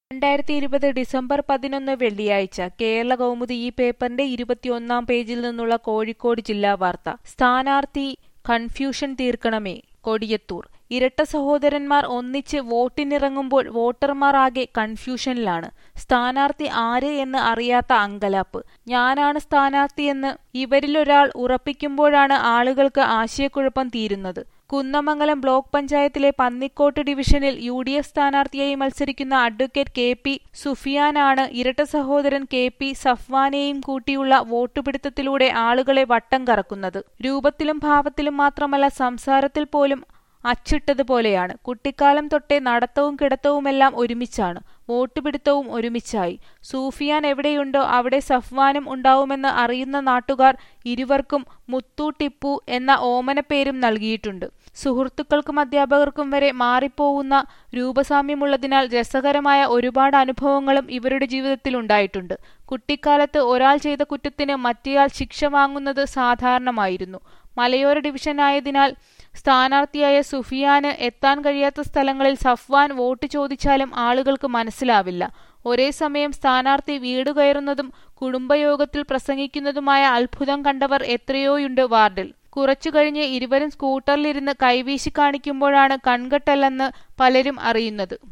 രണ്ടായിരത്തി ഇരുപത് ഡിസംബർ പതിനൊന്ന് വെള്ളിയാഴ്ച കേരള കൗമുദി ഈ പേപ്പറിന്റെ ഇരുപത്തിയൊന്നാം പേജിൽ നിന്നുള്ള കോഴിക്കോട് ജില്ലാ വാർത്ത സ്ഥാനാർത്ഥി കൺഫ്യൂഷൻ തീർക്കണമേ കൊടിയത്തൂർ ഇരട്ട സഹോദരന്മാർ ഒന്നിച്ച് വോട്ടിനിറങ്ങുമ്പോൾ വോട്ടർമാർ ആകെ കൺഫ്യൂഷനിലാണ് സ്ഥാനാർത്ഥി ആര് എന്ന് അറിയാത്ത അങ്കലാപ്പ് ഞാനാണ് സ്ഥാനാർത്ഥിയെന്ന് ഇവരിലൊരാൾ ഉറപ്പിക്കുമ്പോഴാണ് ആളുകൾക്ക് ആശയക്കുഴപ്പം തീരുന്നത് കുന്നമംഗലം ബ്ലോക്ക് പഞ്ചായത്തിലെ പന്നിക്കോട്ട് ഡിവിഷനിൽ യു ഡി എഫ് സ്ഥാനാർത്ഥിയായി മത്സരിക്കുന്ന അഡ്വക്കേറ്റ് കെ പി സുഫിയാനാണ് ഇരട്ട സഹോദരൻ കെ പി സഫ്വാനെയും കൂട്ടിയുള്ള വോട്ടുപിടുത്തത്തിലൂടെ ആളുകളെ വട്ടം കറക്കുന്നത് രൂപത്തിലും ഭാവത്തിലും മാത്രമല്ല സംസാരത്തിൽ പോലും അച്ചിട്ടതുപോലെയാണ് കുട്ടിക്കാലം തൊട്ടേ നടത്തവും കിടത്തവുമെല്ലാം ഒരുമിച്ചാണ് വോട്ടുപിടുത്തവും ഒരുമിച്ചായി സൂഫിയാൻ എവിടെയുണ്ടോ അവിടെ സഫ്വാനും ഉണ്ടാവുമെന്ന് അറിയുന്ന നാട്ടുകാർ ഇരുവർക്കും മുത്തു ടിപ്പു എന്ന ഓമനപ്പേരും നൽകിയിട്ടുണ്ട് സുഹൃത്തുക്കൾക്കും അധ്യാപകർക്കും വരെ മാറിപ്പോവുന്ന രൂപസാമ്യമുള്ളതിനാൽ രസകരമായ ഒരുപാട് അനുഭവങ്ങളും ഇവരുടെ ജീവിതത്തിൽ ഉണ്ടായിട്ടുണ്ട് കുട്ടിക്കാലത്ത് ഒരാൾ ചെയ്ത കുറ്റത്തിന് മറ്റേയാൾ ശിക്ഷ വാങ്ങുന്നത് സാധാരണമായിരുന്നു മലയോര ഡിവിഷനായതിനാൽ സ്ഥാനാർത്ഥിയായ സുഫിയാന് എത്താൻ കഴിയാത്ത സ്ഥലങ്ങളിൽ സഫ്വാൻ വോട്ട് ചോദിച്ചാലും ആളുകൾക്ക് മനസ്സിലാവില്ല ഒരേ സമയം സ്ഥാനാർത്ഥി വീട് കയറുന്നതും കുടുംബയോഗത്തിൽ പ്രസംഗിക്കുന്നതുമായ അത്ഭുതം കണ്ടവർ എത്രയോയുണ്ട് വാർഡിൽ കുറച്ചു കഴിഞ്ഞ് ഇരുവരും സ്കൂട്ടറിലിരുന്ന് കൈവീശി കാണിക്കുമ്പോഴാണ് കൺകെട്ടല്ലെന്ന് പലരും അറിയുന്നത്